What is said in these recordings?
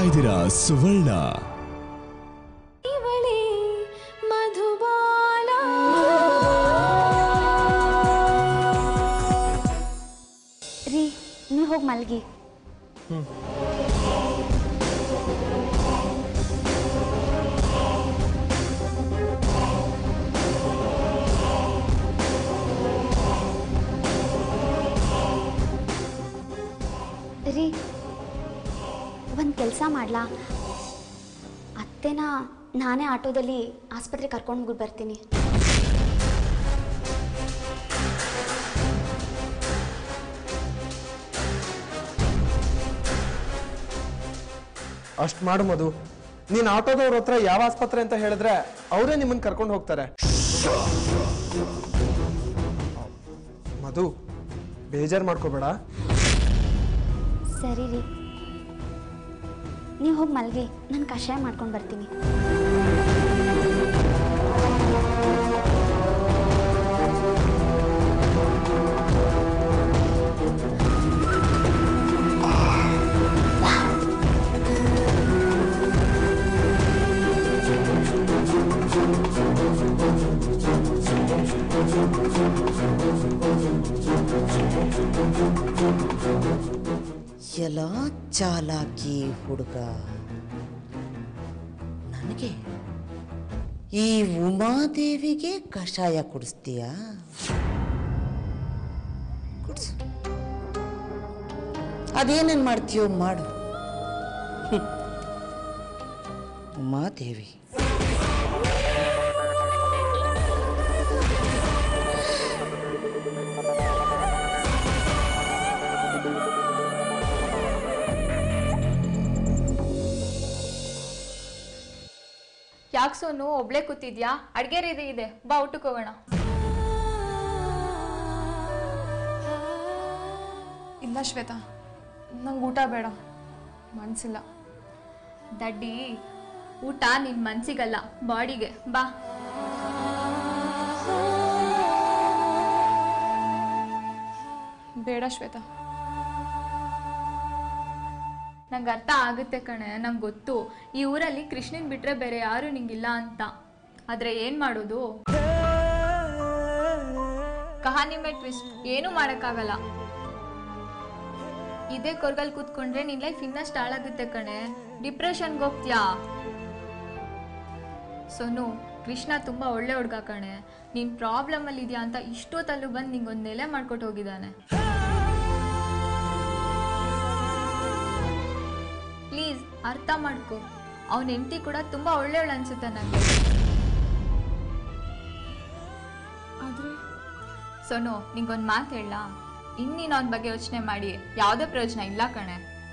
ಇದ್ದೀರಾ ಸುವರ್ಣ ಇವಳೇ ಮಧುಬಾಲ ರೀ ನೀವು ಹೋಗಿ ಮಲ್ಗಿ ರೀ ಒಂದು ಕೆಲಸ ಮಾಡ್ಲಾ ಅತ್ತೆನ ನಾನೇ ಆಟೋದಲ್ಲಿ ಆಸ್ಪತ್ರೆ ಕರ್ಕೊಂಡು ಹೋಗಿ ಬರ್ತೀನಿ ಅಷ್ಟು ಮಾಡು ಮಧು ನೀನ್ ಆಟೋದವ್ರ ಹತ್ರ ಯಾವ ಆಸ್ಪತ್ರೆ ಅಂತ ಹೇಳಿದ್ರೆ ಅವರೇ ನಿಮ್ಮನ್ನ ಕರ್ಕೊಂಡು ಹೋಗ್ತಾರೆ ಮಧು ಬೇಜಾರು ಮಾಡ್ಕೋಬೇಡ ಸರಿ ರೀ ನೀವು ಹೋಗಿ ಮಲ್ಗಿ ನಾನು ಕಷಾಯ ಮಾಡ್ಕೊಂಡು ಬರ್ತೀನಿ ಎಲ್ಲ ಚಾಲಾಕಿ ಹುಡುಗ ನನಗೆ ಈ ಉಮಾದೇವಿಗೆ ಕಷಾಯ ಕುಡಿಸ್ತೀಯಾ ಕುಡಿಸು ಅದೇನೇನು ಮಾಡ್ತೀಯೋ ಮಾಡು ಹ್ಮ್. ಉಮಾದೇವಿ ಯಾಕೆ ಸೋನು ಒಬ್ಳೆ ಕೂತಿದ್ಯಾ ಅಡ್ಗೆ ರೀತಿ ಇದೆ ಬಾ ಊಟಕ್ಕೆ ಹೋಗೋಣ ಇಲ್ಲ ಶ್ವೇತಾ ನಂಗೆ ಊಟ ಬೇಡ ಮನ್ಸಿಲ್ಲ ದಡ್ಡಿ ಊಟ ನಿನ್ ಮನ್ಸಿಗಲ್ಲ ಬಾಡಿಗೆ ಬಾ ಬೇಡ ಶ್ವೇತಾ ನಂಗೆ ಅರ್ಥ ಆಗುತ್ತೆ ಕಣೆ ನಂಗೆ ಗೊತ್ತು ಈ ಊರಲ್ಲಿ ಕೃಷ್ಣನ್ ಬಿಟ್ರೆ ಬೇರೆ ಯಾರು ನಿಂಗಿಲ್ಲ ಅಂತ ಆದ್ರೆ ಏನ್ ಮಾಡೋದು ಕಹಾನಿ ಮೇ ಟ್ವಿಸ್ಟ್ ಏನೂ ಮಾಡೋಕ್ಕಾಗಲ್ಲ ಇದೇ ಕೊರ್ಗಲ್ ಕೂತ್ಕೊಂಡ್ರೆ ನಿನ್ ಲೈಫ್ ಇನ್ನಷ್ಟು ಹಾಳಾಗುತ್ತೆ ಕಣೆ ಡಿಪ್ರೆಷನ್ಗೆ ಹೋಗ್ತೀಯಾ ಸೋನು ಕೃಷ್ಣ ತುಂಬಾ ಒಳ್ಳೆ ಹುಡ್ಗ ಕಣೆ ನೀನ್ ಪ್ರಾಬ್ಲಮ್ ಅಲ್ಲಿ ಇದೆಯಾ ಅಂತ ಇಷ್ಟೊತ್ತಲ್ಲೂ ಬಂದು ನಿಂಗೊಂದು ನೆಲೆ ಮಾಡ್ಕೊಟ್ಟು ಹೋಗಿದ್ದಾನೆ ಪ್ಲೀಸ್ ಅರ್ಥ ಮಾಡ್ಕೊ ಅವನ ಹೆಂಡತಿ ಕೂಡ ತುಂಬಾ ಒಳ್ಳೆಯವಳು ಅನ್ಸುತ್ತೆ ನನಗೆ ಆದರೆ ಸೋನು ನಿಂಗೊಂದು ಮಾತು ಹೇಳ ಇನ್ನೀನು ಅವನ ಬಗ್ಗೆ ಯೋಚನೆ ಮಾಡಿ ಯಾವುದೇ ಪ್ರಯೋಜನ ಇಲ್ಲ ಕಣೆ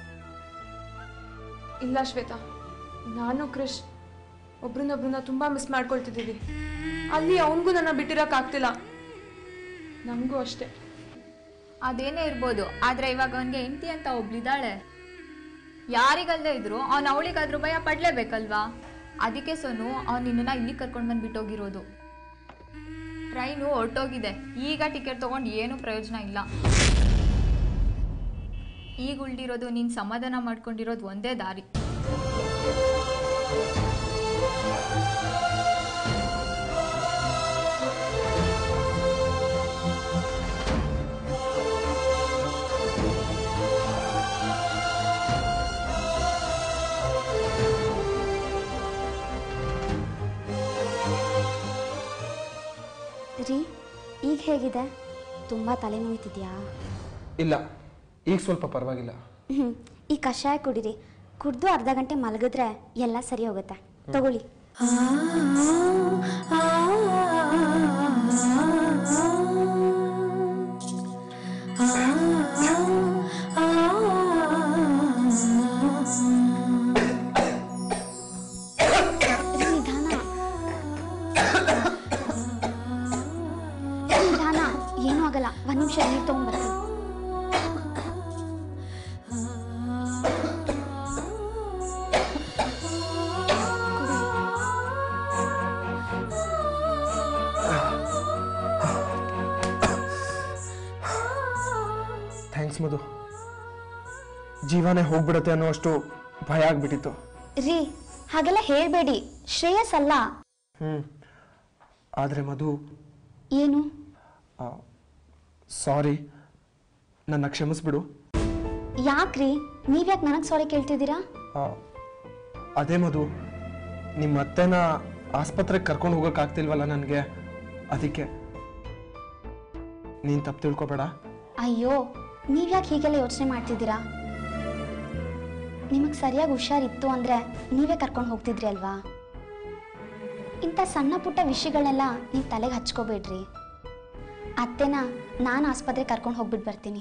ಇಲ್ಲ ಶ್ವೇತಾ ನಾನು ಕ್ರಿಶ್ ಒಬ್ರನ್ನೊಬ್ರನ್ನ ತುಂಬ ಮಿಸ್ ಮಾಡ್ಕೊಳ್ತಿದ್ದೀವಿ ಅಲ್ಲಿ ಅವನಿಗೂ ನನ್ನ ಬಿಟ್ಟಿರೋಕ್ಕಾಗ್ತಿಲ್ಲ ನಮಗೂ ಅಷ್ಟೇ ಅದೇನೇ ಇರ್ಬೋದು ಆದ್ರೆ ಇವಾಗ ಅವನಿಗೆ ಹೆಂಡತಿ ಅಂತ ಒಬ್ಳಿದಾಳೆ ಯಾರಿಗಲ್ಲದೆ ಇದ್ರು ಅವ್ನು ಅವಳಿಗಾದ್ರೂ ಭಯ ಪಡ್ಲೇಬೇಕಲ್ವಾ ಅದಕ್ಕೆ ಸೋನು ಅವ್ನು ನಿನ್ನನ್ನ ಇಲ್ಲಿ ಕರ್ಕೊಂಡು ಬಂದು ಬಿಟ್ಟೋಗಿರೋದು ಟ್ರೈನು ಹೊರಟೋಗಿದೆ ಈಗ ಟಿಕೆಟ್ ತಗೊಂಡು ಏನೂ ಪ್ರಯೋಜನ ಇಲ್ಲ ಈಗ ಉಳ್ದಿರೋದು ನೀನು ಸಮಾಧಾನ ಮಾಡ್ಕೊಂಡಿರೋದು ಒಂದೇ ದಾರಿ ರೀ ಈಗ ಹೇಗಿದೆ ತುಂಬ ತಲೆನೋಯ್ತಿದ್ಯಾ ಇಲ್ಲ ಈಗ ಸ್ವಲ್ಪ ಪರವಾಗಿಲ್ಲ ಹ್ಞೂ ಈ ಕಷಾಯ ಕುಡೀರಿ ಕುಡ್ದು ಅರ್ಧ ಗಂಟೆ ಮಲಗಿದ್ರೆ ಎಲ್ಲ ಸರಿ ಹೋಗುತ್ತೆ ತಗೊಳ್ಳಿ ರೀ, ನಿಧಾನ ರೀ, ನಿಧಾನ ಏನೂ ಆಗಲ್ಲ ಒಂದು ನಿಮಿಷ ನೀರು ತೊಗೊಂಡ್ಬರ್ತೀನಿ ಥ್ಯಾಂಕ್ಸ್ ಮಧು ಜೀವನೇ ಹೋಗ್ಬಿಡತ್ತೆ ಅನ್ನೋ ಅಷ್ಟು ಭಯ ಆಗ್ಬಿಟ್ಟಿತ್ತು ರೀ ಹಾಗೆಲ್ಲ ಹೇಳಬೇಡಿ ಶ್ರೇಯಸ್ ಅಲ್ಲ ಹ್ಞೂ ಆದರೆ ಮಧು ಏನು ಸಾರಿ ನನ್ನ ಕ್ಷಮಿಸ್ಬಿಡು ಯಾಕ್ರಿ ನೀವ್ಯಾಕೆ ನನಗೆ ಸಾರಿ ಕೇಳ್ತಿದ್ದೀರಾ ಆ, ಅದೇ ಮಧು ನಿಮ್ಮ ಅತ್ತೆನ ಆಸ್ಪತ್ರೆಗೆ ಕರ್ಕೊಂಡು ಹೋಗೋಕ್ಕಾಗ್ತಿಲ್ವಲ್ಲ ನನಗೆ ಅದಕ್ಕೆ ನೀನು ತಪ್ಪು ತಿಳ್ಕೊಬೇಡ ಅಯ್ಯೋ ನೀವ್ಯಾಕೆ ಹೀಗೆಲ್ಲ ಯೋಚನೆ ಮಾಡ್ತಿದ್ದೀರಾ ನಿಮಗೆ ಸರಿಯಾಗಿ ಹುಷಾರಿತ್ತು ಅಂದರೆ ನೀವೇ ಕರ್ಕೊಂಡು ಹೋಗ್ತಿದ್ರಿ ಅಲ್ವಾ ಇಂಥ ಸಣ್ಣ ಪುಟ್ಟ ವಿಷಯಗಳನ್ನೆಲ್ಲ ನೀವು ತಲೆಗೆ ಹಚ್ಕೋಬೇಡ್ರಿ ಅತ್ತೆನ ನಾನು ಆಸ್ಪತ್ರೆಗೆ ಕರ್ಕೊಂಡು ಹೋಗ್ಬಿಟ್ಟು ಬರ್ತೀನಿ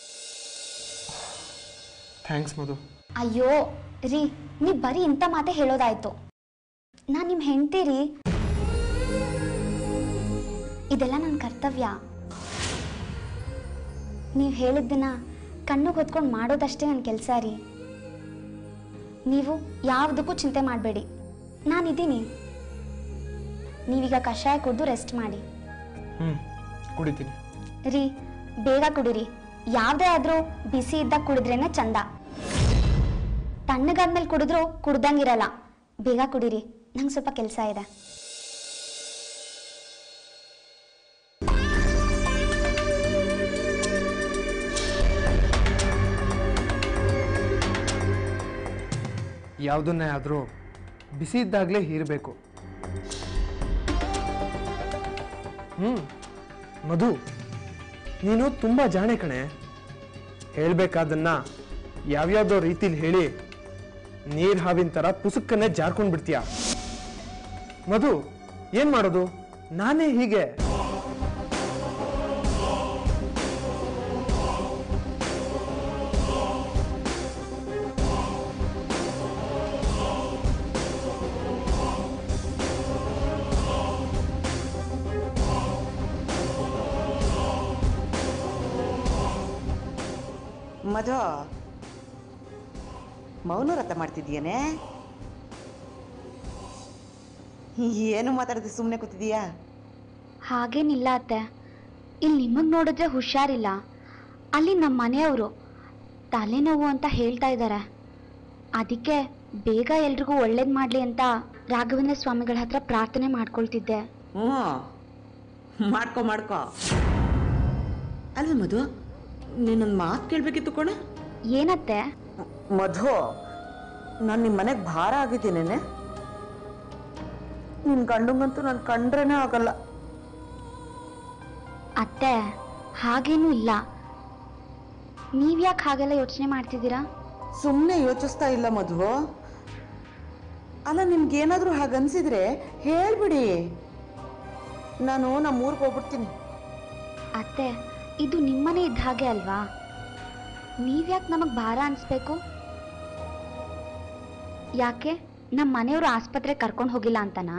ಥ್ಯಾಂಕ್ಸ್ ಮಧು ಅಯ್ಯೋ ರೀ ನೀವು ಬರೀ ಇಂಥ ಮಾತೇ ಹೇಳೋದಾಯ್ತು ನಾನು ನಿಮ್ಮ ಹೆಂಡ್ತಿ ರೀ ಇದೆಲ್ಲ ನನ್ನ ಕರ್ತವ್ಯ ನೀವು ಹೇಳಿದ್ದನ್ನ ಕಣ್ಣು ಹೊತ್ಕೊಂಡು ಮಾಡೋದಷ್ಟೇ ನನ್ನ ಕೆಲಸ ರೀ ನೀವು ಯಾವುದಕ್ಕೂ ಚಿಂತೆ ಮಾಡಬೇಡಿ ನಾನಿದ್ದೀನಿ ನೀವೀಗ ಕಷಾಯ ಕುಡಿದು ರೆಸ್ಟ್ ಮಾಡಿ ಹ್ಞೂ ಕುಡಿತೀನಿ ರೀ ಬೇಗ ಕುಡೀರಿ ಯಾವುದೇ ಆದರೂ ಬಿಸಿ ಇದ್ದಾಗ ಕುಡಿದ್ರೇನೆ ಚಂದ ತಣ್ಣಗಾದ್ಮೇಲೆ ಕುಡಿದ್ರು ಕುಡ್ದಂಗಿರಲ್ಲ ಬೇಗ ಕುಡೀರಿ ನಂಗೆ ಸ್ವಲ್ಪ ಕೆಲಸ ಇದೆ ಯಾವುದನ್ನೇ ಆದರೂ ಬಿಸಿ ಇದ್ದಾಗಲೇ ಹೀರಬೇಕು ಹ್ಞೂ ಮಧು ನೀನು ತುಂಬ ಜಾಣೆ ಕಣೆ ಹೇಳಬೇಕಾದನ್ನ ಯಾವ್ಯಾವ್ದೋ ರೀತಿಲಿ ಹೇಳಿ ನೀರ್ ಹಾವಿನ ಥರ ಪುಸುಕ್ಕನ್ನೇ ಜಾರ್ಕೊಂಡು ಬಿಡ್ತೀಯ ಮಧು ಏನು ಮಾಡೋದು ನಾನೇ ಹೀಗೆ ಮಧು ಮೌನ ವ್ರತ ಮಾಡ್ತಿದ್ಯೇನೆ ಏನು ಮಾತಾಡದೆ ಸುಮ್ಮನೆ ಕೂತಿದೀಯಾ ಹಾಗೇನಿಲ್ಲ ಅತ್ತೆ ಇಲ್ಲಿ ನಿಮಗೆ ನೋಡಿದ್ರೆ ಹುಷಾರಿಲ್ಲ ಅಲ್ಲಿ ನಮ್ಮ ಮನೆಯವರು ತಲೆನೋವು ಅಂತ ಹೇಳ್ತಾ ಇದ್ದಾರೆ ಅದಕ್ಕೆ ಬೇಗ ಎಲ್ರಿಗೂ ಒಳ್ಳೇದು ಮಾಡಲಿ ಅಂತ ರಾಘವೇಂದ್ರ ಸ್ವಾಮಿಗಳ ಹತ್ರ ಪ್ರಾರ್ಥನೆ ಮಾಡ್ಕೊಳ್ತಿದ್ದೆ ಹ್ಞೂ ಮಾಡ್ಕೊ ಮಾಡ್ಕೊ ಅಲ್ವೇ ಮಧು ನೀನೊಂದು ಮಾತು ಕೇಳಬೇಕಿತ್ತು ಕಣೆ ಏನತ್ತೆ ಮಧು ನಾನು ನಿಮ್ಮ ಮನೆಗೆ ಭಾರ ಆಗಿದ್ದೀನೇನೆ ನಿನ್ನ ಗಂಡಂಗಂತೂ ನಾನು ಕಂಡ್ರೇನೆ ಆಗಲ್ಲ ಅತ್ತೆ ಹಾಗೇನೂ ಇಲ್ಲ ನೀವ್ಯಾಕೆ ಹಾಗೆಲ್ಲ ಯೋಚನೆ ಮಾಡ್ತಿದ್ದೀರಾ ಸುಮ್ಮನೆ ಯೋಚಿಸ್ತಾ ಇಲ್ಲ ಮಧು ಅಲ್ಲ ನಿಮ್ಗೇನಾದರೂ ಹಾಗನ್ಸಿದ್ರೆ ಹೇಳ್ಬಿಡಿ ನಾನು ನಮ್ಮ ಊರಿಗೆ ಹೋಗ್ಬಿಡ್ತೀನಿ ಅತ್ತೆ ಇದು ನಿಮ್ಮನೆ ಇದ್ದ ಹಾಗೆ ಅಲ್ವಾ ನೀವ್ಯಾಕೆ ನಮಗೆ ಭಾರ ಅನಿಸ್ಬೇಕು ಯಾಕೆ ನಮ್ಮ ಮನೆಯವರು ಆಸ್ಪತ್ರೆಗೆ ಕರ್ಕೊಂಡು ಹೋಗಿಲ್ಲ ಅಂತನಾ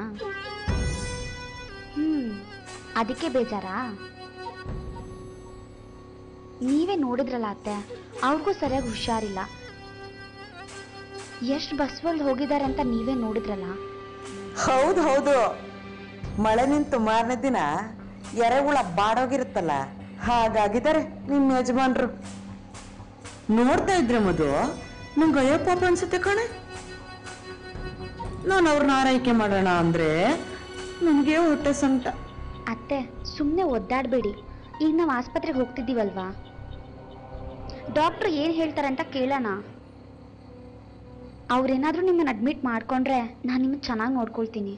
ಹ್ಮ್ ಅದಕ್ಕೆ ಬೇಜಾರಾ ನೀವೇ ನೋಡಿದ್ರಲ್ಲ ಅತ್ತೆ ಅವ್ರಿಗೂ ಸರಿಯಾಗಿ ಹುಷಾರಿಲ್ಲ ಎಷ್ಟು ಬಸ್ವಲ್ಲಿ ಹೋಗಿದ್ದಾರೆ ಅಂತ ನೀವೇ ನೋಡಿದ್ರಲ್ಲ ಹೌದು ಹೌದು ಮಳೆ ನಿಂತು ಮಾರನೇ ದಿನ ಎರೆಹುಳ ಬಾಡೋಗಿರುತ್ತಲ್ಲ ಹಾಗಾಗಿದ್ದಾರೆ ನಿಮ್ಮ ಯಜಮಾನ್ರು ನೋಡ್ತಾ ಇದ್ರೆ ಮಧು ನಂಗೆ ಅಯ್ಯೋ ಪಾಪ ಅನ್ಸುತ್ತೆ ಕಣೆ ನಾನು ಅವ್ರನ್ನ ಆರೈಕೆ ಮಾಡೋಣ ಅಂದ್ರೆ ನನಗೆ ಹೊಟ್ಟೆ ಸಂಕಟ ಅತ್ತೆ ಸುಮ್ಮನೆ ಒದ್ದಾಡಬೇಡಿ ಈಗ ನಾವು ಆಸ್ಪತ್ರೆಗೆ ಹೋಗ್ತಿದ್ದೀವಲ್ವಾ ಡಾಕ್ಟ್ರು ಏನು ಹೇಳ್ತಾರೆ ಅಂತ ಕೇಳೋಣ ಅವ್ರೇನಾದ್ರೂ ನಿಮ್ಮನ್ನು ಅಡ್ಮಿಟ್ ಮಾಡ್ಕೊಂಡ್ರೆ ನಾನು ನಿಮ್ಮನ್ನು ಚೆನ್ನಾಗಿ ನೋಡ್ಕೊಳ್ತೀನಿ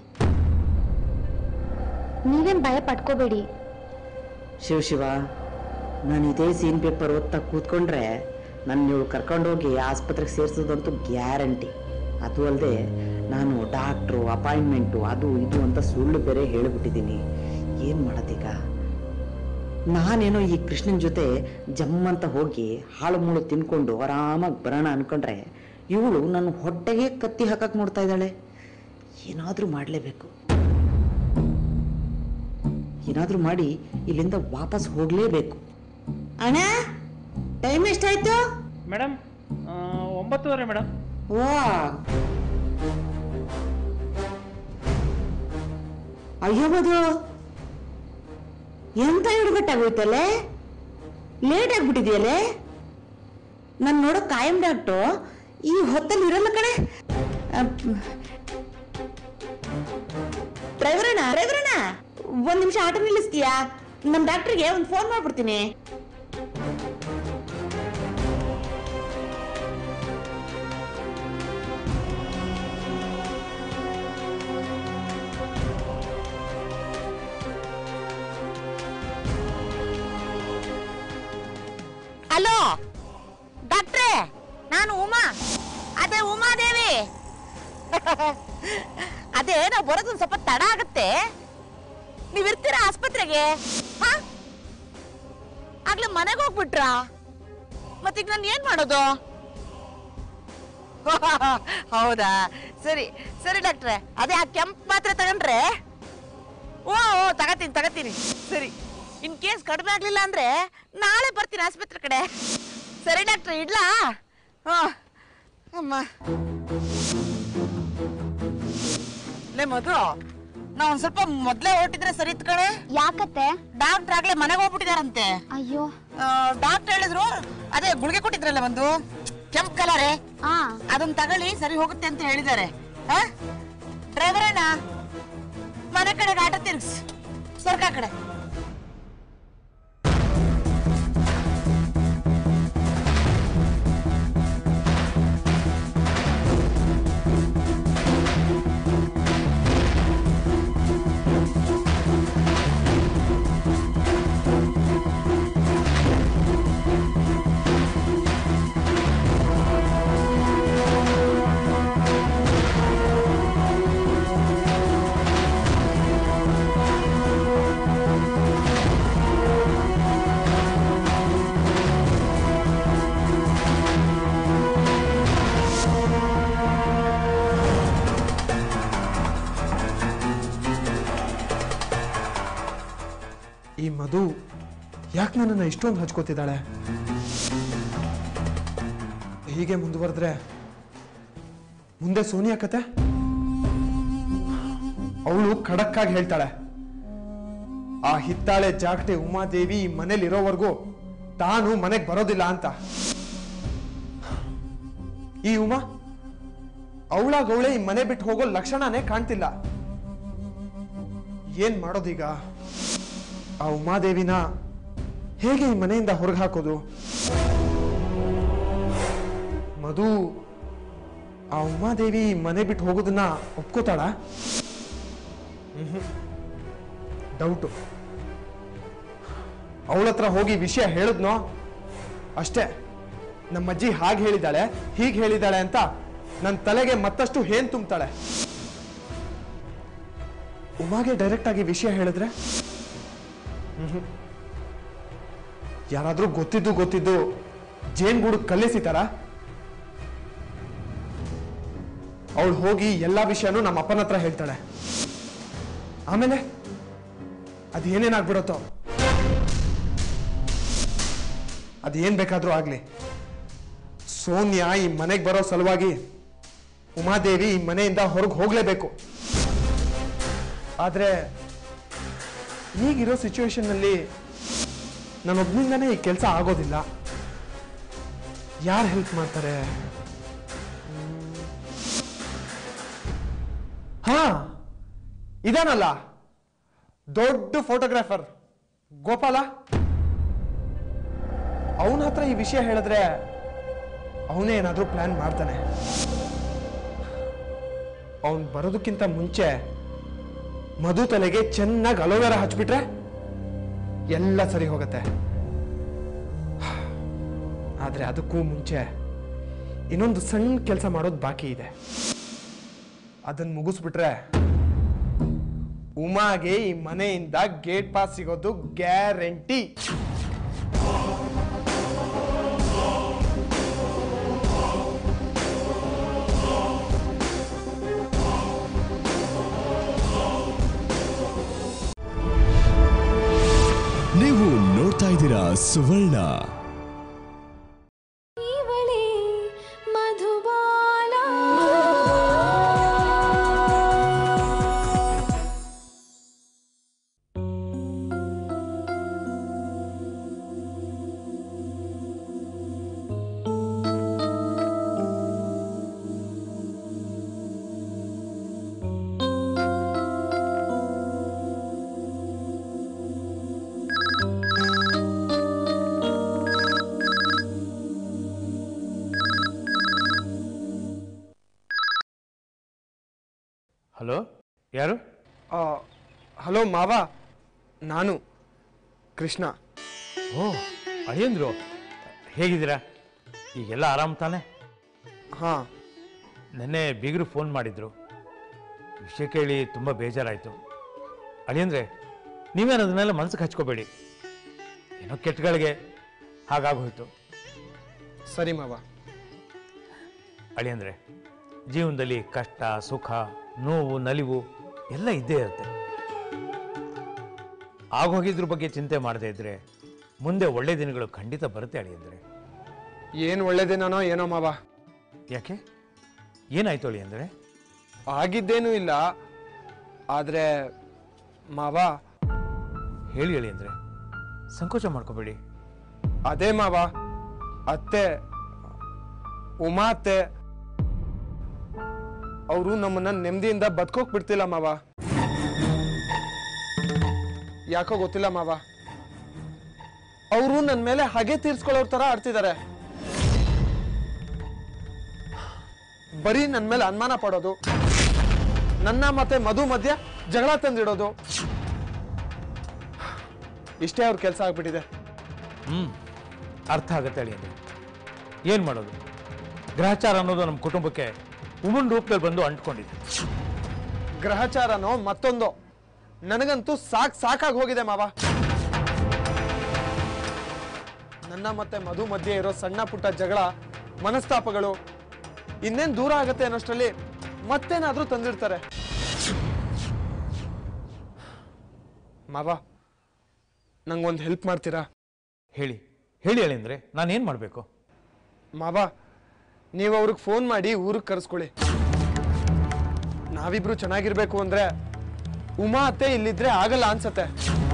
ನೀವೇನು ಭಯ ಪಡ್ಕೋಬೇಡಿ ಶಿವ ಶಿವ ನಾನು ಇದೇ ಸೀನ್ ಪೇಪರ್ ಓದ್ತಾ ಕೂತ್ಕೊಂಡ್ರೆ ನನ್ನ ನೀವು ಕರ್ಕೊಂಡೋಗಿ ಆಸ್ಪತ್ರೆಗೆ ಸೇರಿಸೋದಂತೂ ಗ್ಯಾರಂಟಿ ಅದು ಅಲ್ಲದೆ ನಾನು ಡಾಕ್ಟ್ರು ಅಪಾಯಿಂಟ್ಮೆಂಟು ಅದು ಇದು ಅಂತ ಸುಳ್ಳು ಬೇರೆ ಹೇಳಿಬಿಟ್ಟಿದ್ದೀನಿ ಏನು ಮಾಡೋದೀಗ ನಾನೇನೋ ಈ ಕೃಷ್ಣನ ಜೊತೆ ಜಮ್ಮಂತ ಹೋಗಿ ಹಾಳು ಮುಳು ತಿನ್ಕೊಂಡು ಆರಾಮಾಗಿ ಬರೋಣ ಅನ್ಕೊಂಡ್ರೆ ಇವಳು ನನ್ನ ಹೊಟ್ಟೆಗೆ ಕತ್ತಿ ಹಾಕಕ್ಕೆ ನೋಡ್ತಾ ಇದ್ದಾಳೆ ಏನಾದರೂ ಮಾಡಲೇಬೇಕು ಏನಾದರೂ ಮಾಡಿ ಇಲ್ಲಿಂದ ವಾಪಸ್ ಹೋಗಲೇಬೇಕು ಅಣ್ಣ ಟೈಮ್ ಎಷ್ಟಾಯ್ತು ಮೇಡಮ್ ಒಂಬತ್ತುವರೆ ಮೇಡಮ್ ವಾ ಅಯ್ಯೋ ಬದು ಎಂತ ಈ ಹೊತ್ತಲ್ಲಿ ಇರಲ್ಲ ಕಣೆ ಡ್ರೈವರಣ್ಣ ಡ್ರೈವರಣ್ಣ ಒಂದ್ ನಿಮಿಷ ಆಟೋ ನಿಲ್ಲಿಸ್ತೀಯಾ ನಮ್ಮ ಡಾಕ್ಟ್ರಿಗೆ ಒಂದು ಫೋನ್ ಮಾಡ್ಬಿಡ್ತೀನಿ ಹಲೋ ಡಾಕ್ಟ್ರೇ ನಾನು ಉಮಾ ಅದೇ ಉಮಾದೇವಿ ಅದೇ ನಾವು ಬರೋದು ಒಂದು ಸ್ವಲ್ಪ ತಡ ಆಗುತ್ತೆ ನೀವಿರ್ತೀರಾ ಆಸ್ಪತ್ರೆಗೆ ಹಾ ಆಗ್ಲೇ ಮನೆಗೆ ಹೋಗ್ಬಿಟ್ರಾ ಮತ್ತೀಗ ನಾನು ಏನ್ ಮಾಡೋದು ಹೌದಾ ಸರಿ ಸರಿ ಡಾಕ್ಟ್ರೆ ಅದೇ ಆ ಕೆಂಪ್ ಮಾತ್ರೆ ತಗೊಂಡ್ರೆ ಓ ಓ ತಗತೀನಿ ತಗತೀನಿ ಸರಿ ಇನ್ ಕೇಸ್ ಕಡಿಮೆ ಆಗ್ಲಿಲ್ಲ ಅಂದ್ರೆ ನಾಳೆ ಬರ್ತೀನಿ ಆಸ್ಪತ್ರೆ ಕಡೆ ಸರಿ ಡಾಕ್ಟ್ರೆ ಇಡ್ಲಾ ಹಾ ಅಮ್ಮ ಲೇ ಮಧು ನಾ ಒಂದ್ ಸ್ವಲ್ಪ ಮೊದ್ಲೇ ಹೊರಟಿದ್ರೆ ಸರಿ ಇತ್ತು ಕಣೆ ಯಾಕತ್ತೆ ಡಾಕ್ಟರ್ ಆಗ್ಲೇ ಮನೆಗೆ ಹೋಗ್ಬಿಟ್ಟಿದಾರಂತೆ ಅಯ್ಯೋ ಡಾಕ್ಟರ್ ಹೇಳಿದ್ರು ಅದೇ ಗುಳಿಗೆ ಕೊಟ್ಟಿದ್ರಲ್ಲ ಒಂದು ಕೆಂಪ್ ಕಲರೇ ಆ ಅದನ್ನ ತಗೊಳ್ಳಿ ಸರಿ ಹೋಗುತ್ತೆ ಅಂತ ಹೇಳಿದ್ದಾರೆ ಡ್ರೈವರ್ ಅಣ್ಣ ಮನೆ ಕಡೆಗೆ ಆಟೋ ತಿರ್ಗ್ಸ್ ಸರ್ಕ ಕಡೆ ಈ ಮಧು ಯಾಕೆ ನನ್ನನ್ನು ಇಷ್ಟೊಂದು ಹಚ್ಕೋತಿದ್ದಾಳೆ ಹೀಗೆ ಮುಂದುವರೆದ್ರೆ ಮುಂದೆ ಸೋನಿಯಾ ಕತೆ ಅವಳು ಖಡಕ್ಕಾಗಿ ಹೇಳ್ತಾಳೆ ಆ ಹಿತ್ತಾಳೆ ಜಾಗಟೆ ಉಮಾದೇವಿ ಈ ಮನೇಲಿ ಇರೋವರೆಗೂ ತಾನು ಮನೆಗೆ ಬರೋದಿಲ್ಲ ಅಂತ ಈ ಉಮಾ ಅವಳಾಗವಳೆ ಈ ಮನೆ ಬಿಟ್ಟು ಹೋಗೋ ಲಕ್ಷಣನೇ ಕಾಣ್ತಿಲ್ಲ ಏನ್ ಮಾಡೋದೀಗ ಆ ಉಮಾದೇವಿನ ಹೇಗೆ ಈ ಮನೆಯಿಂದ ಹೊರಗೆ ಹಾಕೋದು ಮಧು ಆ ಉಮಾದೇವಿ ಈ ಮನೆ ಬಿಟ್ಟು ಹೋಗೋದನ್ನ ಒಪ್ಕೋತಾಳ ಡೌಟು ಅವಳ ಹತ್ರ ಹೋಗಿ ವಿಷಯ ಹೇಳಿದ್ನೋ ಅಷ್ಟೇ ನಮ್ಮ ಅಜ್ಜಿ ಹಾಗೆ ಹೇಳಿದಾಳೆ ಹೀಗೆ ಹೇಳಿದಾಳೆ ಅಂತ ನನ್ನ ತಲೆಗೆ ಮತ್ತಷ್ಟು ಹೇನ್ ತುಂಬ್ತಾಳೆ ಉಮಾಗೆ ಡೈರೆಕ್ಟ್ ಆಗಿ ವಿಷಯ ಹೇಳಿದ್ರೆ ಯಾರಾದ್ರೂ ಗೊತ್ತಿದ್ದು ಗೊತ್ತಿದ್ದು ಜೇನ್ಗೂಡು ಕಲ್ಲಿಸಿತಾರ ಅವಳು ಹೋಗಿ ಎಲ್ಲಾ ವಿಷಯನೂ ನಮ್ಮ ಅಪ್ಪನ ಹತ್ರ ಹೇಳ್ತಾಳೆ ಆಮೇಲೆ ಅದೇನೇನಾಗ್ಬಿಡುತ್ತೋ ಅದೇನ್ ಬೇಕಾದ್ರೂ ಆಗ್ಲಿ ಸೋನ್ಯಾ ಈ ಮನೆಗೆ ಬರೋ ಸಲುವಾಗಿ ಉಮಾದೇವಿ ಈ ಮನೆಯಿಂದ ಹೊರಗೆ ಹೋಗ್ಲೇಬೇಕು ಆದ್ರೆ ಈಗಿರೋ ಸಿಚುವೇಶನ್ನಲ್ಲಿ ನಾನೊಬ್ನಿಂದನೇ ಈ ಕೆಲಸ ಆಗೋದಿಲ್ಲ ಯಾರು ಹೆಲ್ಪ್ ಮಾಡ್ತಾರೆ ಹ್ಮ್. ಹಾ ಇದಾನಲ್ಲ ದೊಡ್ಡ ಫೋಟೋಗ್ರಾಫರ್ ಗೋಪಾಲ ಅವನ ಹತ್ರ ಈ ವಿಷಯ ಹೇಳಿದ್ರೆ ಅವನೇ ಏನಾದ್ರೂ ಪ್ಲಾನ್ ಮಾಡ್ತಾನೆ ಅವನ್ ಬರೋದಕ್ಕಿಂತ ಮುಂಚೆ ಮಧು ತಲೆಗೆ ಚೆನ್ನಾಗಿ ಅಲೋವೆರಾ ಹಚ್ಬಿಟ್ರೆ ಎಲ್ಲ ಸರಿ ಹೋಗುತ್ತೆ ಆದ್ರೆ ಅದಕ್ಕೂ ಮುಂಚೆ ಇನ್ನೊಂದು ಸಣ್ಣ ಕೆಲಸ ಮಾಡೋದು ಬಾಕಿ ಇದೆ ಅದನ್ನ ಮುಗಿಸ್ಬಿಟ್ರೆ ಉಮಾಗೆ ಈ ಮನೆಯಿಂದ ಗೇಟ್ ಪಾಸ್ ಸಿಗೋದು ಗ್ಯಾರಂಟಿ ನೀವು ನೋಡ್ತಾ ಇದ್ದೀರಾ ಸುವರ್ಣ ಇವಳೇ ಮಧುಬಾಲ ಹಲೋ ಯಾರು ಆ, ಹಲೋ ಮಾವ ನಾನು ಕೃಷ್ಣ ಓ ಅಳಿಯಂದ್ರು ಹೇಗಿದ್ದೀರಾ ಈಗೆಲ್ಲ ಆರಾಮ್ ತಾನೆ ಹಾಂ ನೆನ್ನೆ ಬೀಗರು ಫೋನ್ ಮಾಡಿದ್ರು ವಿಷಯ ಕೇಳಿ ತುಂಬ ಬೇಜಾರಾಯಿತು ಅಳಿಯಂದ್ರೆ ನೀವೇನು ಅದನ್ನೆಲ್ಲ ಮನಸ್ಸಿಗೆ ಹಚ್ಕೋಬೇಡಿ ಏನೋ ಕೆಟ್ಟಗಳಿಗೆ ಹಾಗಾಗೋಯ್ತು ಸರಿ ಮಾವ ಅಳಿಯಂದ್ರೆ ಜೀವನದಲ್ಲಿ ಕಷ್ಟ ಸುಖ ನೋವು ನಲಿವು ಎಲ್ಲ ಇದ್ದೇ ಇರುತ್ತೆ ಆಗೋಗಿದ್ರ ಬಗ್ಗೆ ಚಿಂತೆ ಮಾಡದೇ ಇದ್ರೆ ಮುಂದೆ ಒಳ್ಳೆ ದಿನಗಳು ಖಂಡಿತ ಬರುತ್ತೆ ಅಳಿಯಂದ್ರೆ ಏನು ಒಳ್ಳೇದೇನೋ ಏನೋ ಮಾವ ಯಾಕೆ ಏನಾಯ್ತು ಅಳಿಯಂದ್ರೆ ಆಗಿದ್ದೇನೂ ಇಲ್ಲ ಆದರೆ ಮಾವ ಹೇಳಿ ಅಳಿಯಂದ್ರೆ ಸಂಕೋಚ ಮಾಡ್ಕೋಬೇಡಿ ಅದೇ ಮಾವ ಅತ್ತೆ ಉಮಾ ಅತ್ತೆ ಅವರು ನಮ್ಮನ್ನ ನೆಮ್ಮದಿಯಿಂದ ಬದುಕೋಕ್ ಬಿಡ್ತಿಲ್ಲ ಮಾವ ಯಾಕೋ ಗೊತ್ತಿಲ್ಲ ಮಾವ ಅವರು ನನ್ನ ಮೇಲೆ ಹಾಗೆ ತೀರ್ಸ್ಕೊಳ್ಳೋರ್ ತರ ಆಡ್ತಿದ್ದಾರೆ ಬರೀ ನನ್ನ ಮೇಲೆ ಅನುಮಾನ ಪಡೋದು ನನ್ನ ಮತ್ತೆ ಮಧು ಮಧ್ಯ ಜಗಳ ತಂದಿಡೋದು ಇಷ್ಟೇ ಅವ್ರ ಕೆಲಸ ಆಗ್ಬಿಟ್ಟಿದೆ ಹ್ಮ್ ಅರ್ಥ ಆಗುತ್ತೆ ಅಳಿಯಂದ್ರೆ ಏನು ಮಾಡೋದು ಗ್ರಹಚಾರ ಅನ್ನೋದು ನಮ್ಮ ಕುಟುಂಬಕ್ಕೆ ಉಮನ್ ರೂಪದಲ್ಲಿ ಬಂದು ಅಂಟ್ಕೊಂಡಿದೆ ಗ್ರಹಚಾರನೋ ಮತ್ತೊಂದು ನನಗಂತೂ ಸಾಕ್ ಸಾಕಾಗಿ ಹೋಗಿದೆ ಮಾವ ನನ್ನ ಮತ್ತೆ ಮಧು ಮಧ್ಯೆ ಇರೋ ಸಣ್ಣ ಪುಟ್ಟ ಜಗಳ ಮನಸ್ತಾಪಗಳು ಇನ್ನೇನ್ ದೂರ ಆಗತ್ತೆ ಅನ್ನೋಷ್ಟರಲ್ಲಿ ಮತ್ತೇನಾದ್ರೂ ತಂದಿರ್ತಾರೆ ಮಾವ ನಂಗೊಂದು ಹೆಲ್ಪ್ ಮಾಡ್ತೀರಾ ಹೇಳಿ ಹೇಳಿ ಅಳಿಯಂದ್ರೆ ನಾನೇನು ಮಾಡಬೇಕು ಮಾವ ನೀವು ಅವ್ರಿಗೆ ಫೋನ್ ಮಾಡಿ ಊರಿಗೆ ಕರೆಸ್ಕೊಳ್ಳಿ ನಾವಿಬ್ರು ಚೆನ್ನಾಗಿರ್ಬೇಕು ಅಂದ್ರೆ ಉಮಾ ಅತ್ತೆ ಇಲ್ಲಿದ್ರೆ ಆಗಲ್ಲ ಅನ್ಸತ್ತೆ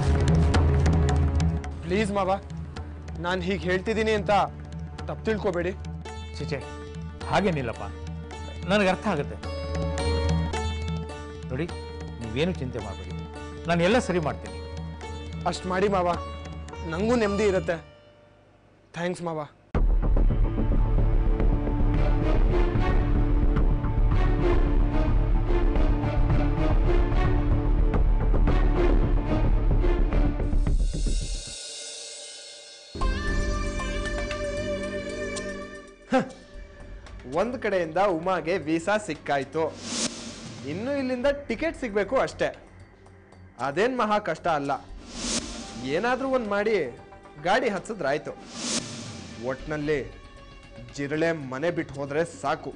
ಪ್ಲೀಸ್ ಮಾವ ನಾನು ಹೀಗೆ ಹೇಳ್ತಿದ್ದೀನಿ ಅಂತ ತಪ್ಪು ತಿಳ್ಕೊಬೇಡಿ ಚಿಚೆ ಹಾಗೇನಿಲ್ಲಪ್ಪ ನನಗೆ ಅರ್ಥ ಆಗುತ್ತೆ ನೋಡಿ ನೀವೇನು ಚಿಂತೆ ಮಾಡಬೇಡಿ ನಾನು ಎಲ್ಲ ಸರಿ ಮಾಡ್ತೀನಿ ಅಷ್ಟು ಮಾಡಿ ಮಾವ ನಂಗೂ ನೆಮ್ಮದಿ ಇರುತ್ತೆ ಥ್ಯಾಂಕ್ಸ್ ಮಾವ ಒಂದು ಕಡೆಯಿಂದ ಉಮಾಗೆ ವೀಸಾ ಸಿಕ್ಕಾಯ್ತು ಇನ್ನು ಇಲ್ಲಿಂದ ಟಿಕೆಟ್ ಸಿಗಬೇಕು ಅಷ್ಟೇ ಅದೇನ್ ಮಹಾ ಕಷ್ಟ ಅಲ್ಲ ಏನಾದ್ರೂ ಒಂದು ಮಾಡಿ ಗಾಡಿ ಹತ್ಸಿದ್ರಾಯ್ತು ಒಟ್ನಲ್ಲಿ ಜಿರಳೆ ಮನೆ ಬಿಟ್ಟು ಹೋದ್ರೆ ಸಾಕು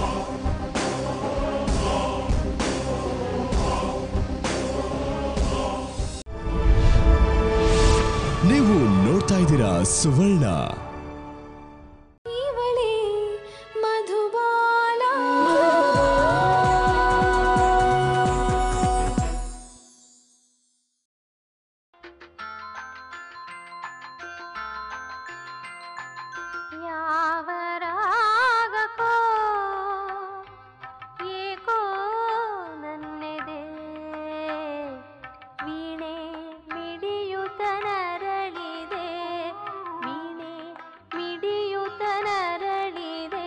ನೀವು ನೋಡ್ತಾ ಇದ್ದೀರಾ ಸುವರ್ಣ ಇವಳೇ ಮಧುಬಾಲ ಯಾವ ರಾಗಕ್ಕೋ ಏಕೋ ನನ್ನೆದೆ ವೀಣೆ ಮಿಡಿಯುತ ನರಳಿದೆ ವೀಣೆ ಮಿಡಿಯುತ ನರಳಿದೆ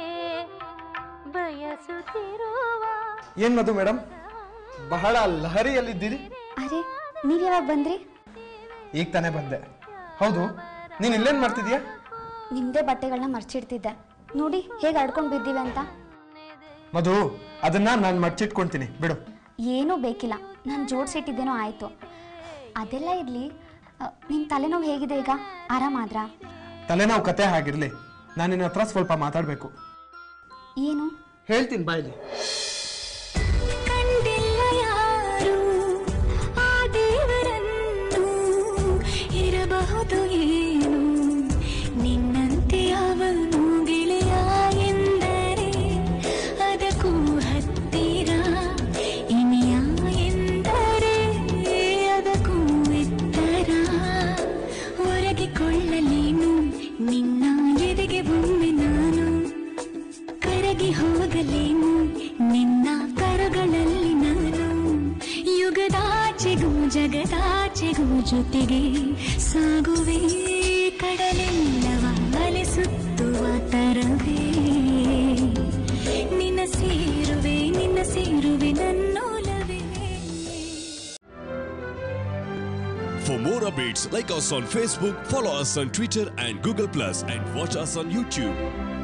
ಬಯಸುತ್ತಿರುವ ಏನ್ ಮಧು ಮೇಡಮ್ ಬಹಳ ಲಹರಿಯಲ್ಲಿದ್ದೀರಿ ಅರೆ ನೀವು ಯಾವಾಗ ಬಂದ್ರಿ ಈಗ ತಾನೇ ಬಂದೆ ಹೌದು ನೀನ್ ಇಲ್ಲೇನ್ ಮಾಡ್ತಿದ್ಯಾ ನಿಮ್ಮದೇ ಬಟ್ಟೆಗಳನ್ನ ಮರ್ಚಿಡ್ತಿದ್ದೆ ನೋಡಿ ಹೇಗೆ ಆಡ್ಕೊಂಡು ಬಿದ್ದೀವಿ ಅಂತ ಮಧು ಅದನ್ನ ನಾನು ಮಡ್ಚಿಟ್ಕೊಂತೀನಿ ಬಿಡು ಏನೂ ಬೇಕಿಲ್ಲ ನಾನು ಜೋಡಿಸಿಟ್ಟಿದ್ದೇನೋ ಆಯಿತು ಅದೆಲ್ಲ ಇರಲಿ ನಿಮ್ಮ ತಲೆನೋವು ಹೇಗಿದೆ ಈಗ ಆರಾಮಾದ್ರಾ ತಲೆನೋವು ಕತೆ ಹಾಗಿರ್ಲಿ ನಾನು ನಿನ್ನ ಹತ್ರ ಸ್ವಲ್ಪ ಮಾತಾಡ್ಬೇಕು ಏನು ಹೇಳ್ತೀನಿ ಬಾಯ್ಲಿ ಕಂಡಿಲ್ಲ ಯಾರು ಆ ದೇವರನ್ನು ಇರಬಹುದು ಏನು ನಿನ್ನಂತೆ ಅವನು ಗೆಳೆಯ ಎಂದರೆ ಅದಕ್ಕೂ ಹತ್ತಿರ ಇನಿಯ ಎಂದರೆ ಅದಕ್ಕೂ ಎತ್ತರ ಒರಗಿಕೊಳ್ಳಲೇನು ನಿನ್ನ ಎದೆಗೆ ಒಮ್ಮೆ ನಾನು ಕರಗಿ ಹೋಗಲೇನು ನಿನ್ನ ಕರಗಳಲ್ಲಿ ನಾನು ಯುಗದಾಚೆಗೂ ಜಗದಾಚೆಗೂ ಜೊತೆಗೆ ಸಾಗುವೆ ಕಡಲೆಲ್ಲವ ಅಲೆಸುತ್ತುವ ತರವೇ ನಿನ್ನ ಸೇರುವೆ ನಿನ್ನ ಸೇರುವೆ ನನ್ನೋಲ more updates, like us on Facebook, follow us on Twitter and Google Plus, and watch us on YouTube.